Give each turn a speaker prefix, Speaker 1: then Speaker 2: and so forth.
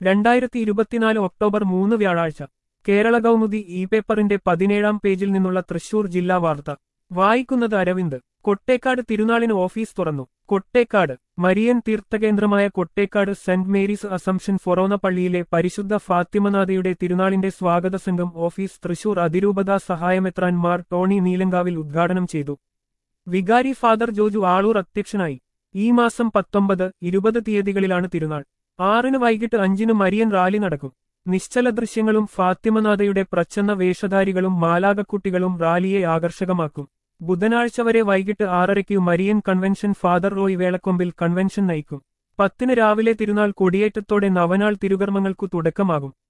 Speaker 1: രണ്ടായിരത്തി ഇരുപത്തിനാല് ഒക്ടോബർ മൂന്ന് വ്യാഴാഴ്ച കേരള കൗമുദി ഇ പേപ്പറിന്റെ പതിനേഴാം പേജിൽ നിന്നുള്ള തൃശൂർ ജില്ലാ വാർത്ത വായിക്കുന്നത് അരവിന്ദ് കൊട്ടേക്കാട് തിരുനാളിന് ഓഫീസ് തുറന്നു കൊട്ടേക്കാട് മരിയൻ തീർത്ഥകേന്ദ്രമായ കൊട്ടേക്കാട് സെന്റ് മേരീസ് അസംഷൻ ഫൊറോന പള്ളിയിലെ പരിശുദ്ധ ഫാത്തിമനാഥയുടെ തിരുനാളിന്റെ സ്വാഗത സംഘം ഓഫീസ് തൃശൂർ അതിരൂപതാ സഹായമെത്രാൻമാർ ടോണി നീലങ്കാവിൽ ഉദ്ഘാടനം ചെയ്തു വികാരി ഫാദർ ജോജു ആളൂർ അധ്യക്ഷനായി ഈ മാസം പത്തൊമ്പത് ഇരുപത് തീയതികളിലാണ് തിരുനാൾ ആറിന് വൈകിട്ട് അഞ്ചിന് മരിയൻ റാലി നടക്കും നിശ്ചല ദൃശ്യങ്ങളും ഫാത്തിമനാഥയുടെ പ്രച്ഛന്ന വേഷധാരികളും മാലാകക്കുട്ടികളും റാലിയെ ആകർഷകമാക്കും ബുധനാഴ്ച വരെ വൈകിട്ട് ആറരയ്ക്ക് Marian convention father Roy Velakkombil convention നയിക്കും പത്തിന് രാവിലെ തിരുനാൾ കൊടിയേറ്റത്തോടെ നവനാൾ തിരുകർമ്മങ്ങൾക്കു തുടക്കമാകും